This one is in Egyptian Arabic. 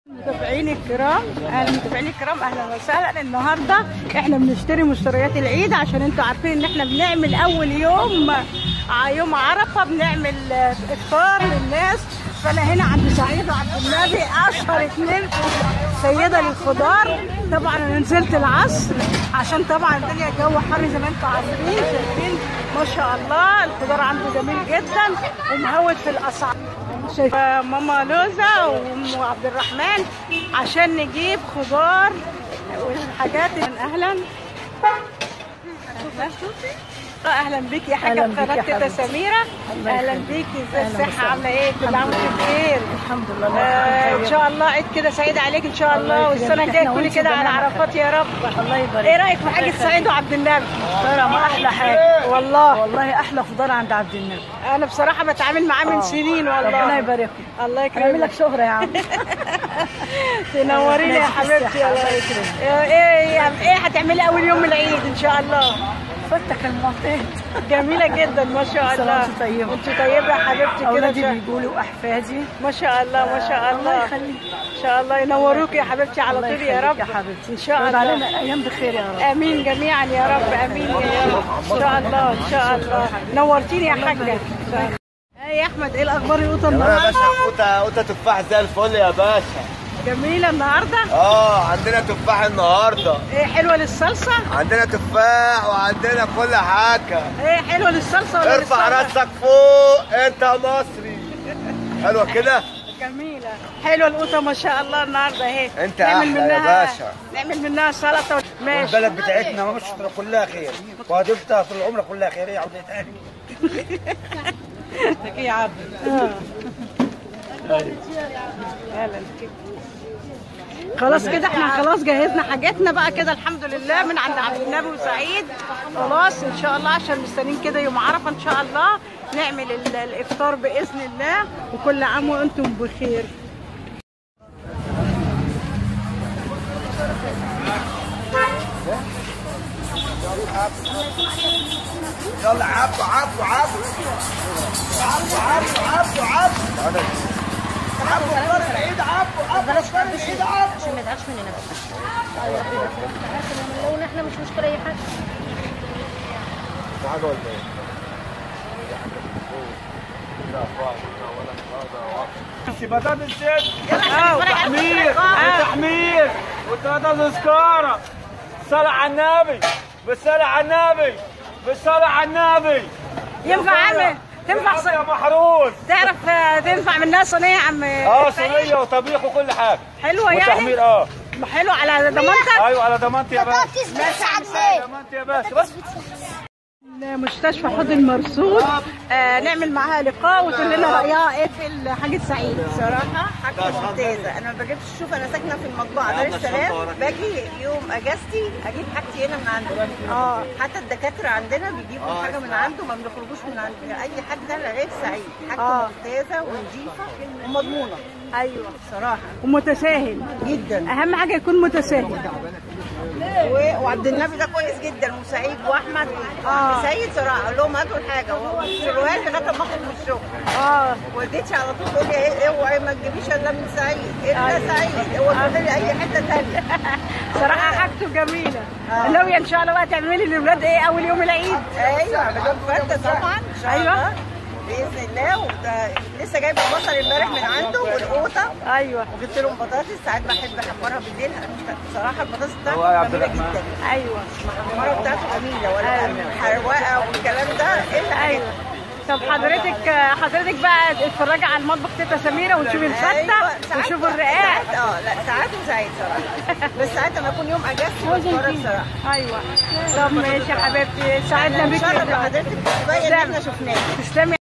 متابعين الكرام اهلا متابعين الكرام اهلا وسهلا النهارده احنا بنشتري مشتريات العيد عشان انتوا عارفين ان احنا بنعمل اول يوم ع- يوم عرفه بنعمل آه، افطار للناس فانا هنا عند سعيد وعبد النبي اشهر اتنين سيده للخضار طبعا انا نزلت العصر عشان طبعا الدنيا الجو حر زي ما انتوا عارفين شايفين ما شاء الله الخضار عنده جميل جدا ومهود في الاسعار شايفه ماما لوزة وام عبد الرحمن عشان نجيب خضار والحاجات اهلا آه، اهلا بيكي يا حاجه أهلاً في بيك يا قناه تيتا حبيبتي. سميره الله اهلا يخليك. بيكي ازاي أهلاً الصحه وسهلاً. عامله ايه كل عام وانت بخير الحمد لله الله آه، يخليك. ان شاء الله عيد كده سعيد عليك ان شاء الله الله والسنه يكرمك. الجايه إحنا تكوني وأنتي كده على جميعاً عرفات يا رب الله يبارك ايه رايك في حاجه سعيد وعبد النبي خضار ما احلى حاجه والله والله احلى خضار عند عبد النبي انا بصراحه بتعامل معاه من آه. سنين والله ربنا يبارك الله لك اعمل يكرمك لك شهره يا عم تنوريني يا ماشي، حبيبتي بالصحة، الله الله يكرمك ايه ايه هتعملي اول يوم العيد ان شاء الله فتك المعتاد جميله جدا ما شاء كل سنة الله وأنت طيبة. انت طيبه يا حبيبتي كده اولادي شا- بيقولوا احفادي ما شاء الله ما شاء الله الله يخليك. ان شاء الله ينوروك يا حبيبتي على الله طول يا يخليك رب يا حبيبتي ان شاء يرد الله علينا ايام بخير يا رب امين جميعا يا رب امين يا رب ان شاء الله ان شاء الله نورتيني يا حاجه ايه يا احمد ايه الاخبار القطه يا النهارده باشا قوطة قوطة تفاح زي الفل يا باشا جميله النهارده اه عندنا تفاح النهارده ايه حلوه للصلصه عندنا تفاح وعندنا كل حاجة ايه حلوه للصلصه ولا ارفع للسلطة؟ راسك فوق انت مصري حلوة كده جميلة حلوة القوطة ما شاء الله النهاردة اهي انت نعمل أحلى يا منها- باشا. نعمل منها سلطة ماشي البلد بتاعتنا مش كلها خير وهتبقى طول العمر كلها خير ايه عاوز تاني هلا بك. خلاص كده احنا خلاص جهزنا حاجاتنا بقى كده الحمد لله من عند عبد النبي وسعيد خلاص ان شاء الله عشان مستنيين كده يوم عرفه ان شاء الله نعمل ال- الافطار باذن الله وكل عام وانتم بخير يلا عبوا عبوا عبوا عبوا عبوا عبوا عبوا عبوا فطار العيد عبوا عبوا فطار العيد عبوا عشان ما يزعلش مننا بس لو احنا مش مشكله اي حاجه حاجة ولا ايه؟ بطاطس زيت اه تحمير آه. تحمير وبطاطس سكارة صلاة على النبي بالصلاة على النبي بالصلاة على النبي ينفع اعمل تنفع ص- يا محروس تعرف آه، تنفع منها صينيه يا عم اه سعيد؟ صينيه وطبيخ وكل حاجه حلوه يعني وتحمير اه حلو على ضمانتك ايوه على ضمانتي يا باشا ماشي ضمانتي يا باشا بس مستشفى حوض المرصود آه نعمل معاها لقاء وتقول لنا رايها ايه في حاجه سعيد بصراحة حاجة ممتازة، أنا ما بجيبش شوف أنا ساكنة في المطبعة دار السلام، باجي يوم أجازتي أجيب حاجتي هنا من عنده. اه حتى الدكاترة عندنا بيجيبوا حاجة من عنده ما بنخرجوش من عنده، أي حاجة غير سعيد، حاجته آه. ممتازة ونظيفة ومضمونة ايوه بصراحة ومتساهل جدا. اهم حاجه يكون متساهل و- وعبد النبي ده كويس جدا وسعيد وأحمد آه. سعيد صراحة أقول لهم هاتوا الحاجة وشيلوها لي لغاية ما أخرج من الشغل. اه والدتي على طول تقول لي إيه اوعي ما تجيبيش الا من سعيد الا أيوة. سعيد هو تقول لي اي حته ثانيه صراحه حاجته جميله ناويه ان شاء الله بقى تعملي للاولاد ايه اول يوم العيد ايوه اعمل لهم فرده طبعا ان شاء أيوة. الله باذن الله وده لسه جايبه بصل امبارح من عنده والقوطه ايوه وجبت لهم بطاطس ساعات بحب احمرها بالليل بصراحه البطاطس هو يا بتاعته عبد جميله الرحمن. جدا ايوه الحماره بتاعته جميله ولا أيوة. حرواقه والكلام ده الا ايوه طب حضرتك حضرتك بقى اتفرجي على المطبخ تيتا سميره وتشوفي الفته أيوة، ساعات- وتشوفي الرقاق ساعات اه لا ساعات وساعات صراحه بس ساعات لما يكون يوم اجازتي بتفرج صراحه ايوه طب ماشي يا حبيبتي سعدنا بيكي شرف لحضرتك تبين اللي احنا شفناه تسلمي